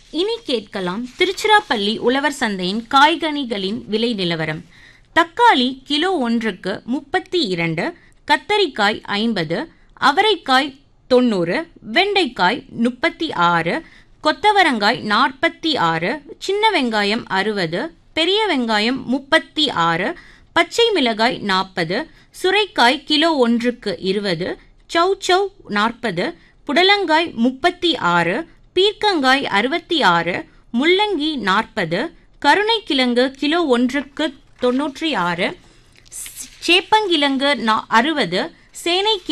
இனி கேட்கலாம் திருச்சிராப்பள்ளி உழவர் சந்தையின் காய்கனிகளின் விலை நிலவரம் தக்காளி கிலோ ஒன்றுக்கு முப்பத்தி இரண்டு கத்தரிக்காய் ஐம்பது அவரைக்காய் தொண்ணூறு வெண்டைக்காய் முப்பத்தி ஆறு கொத்தவரங்காய் நாற்பத்தி ஆறு சின்ன வெங்காயம் அறுபது பெரிய வெங்காயம் முப்பத்தி ஆறு பச்சை மிளகாய் நாற்பது சுரைக்காய் கிலோ ஒன்றுக்கு இருபது சௌ சௌ நாற்பது புடலங்காய் முப்பத்தி ஆறு பீர்க்கங்காய் அறுபத்தி ஆறு முள்ளங்கி நாற்பது கருணைக்கிழங்கு கிலோ ஒன்றுக்கு தொண்ணூற்றி ஆறு சேப்பங்கிழங்கு நா அறுபது சேனை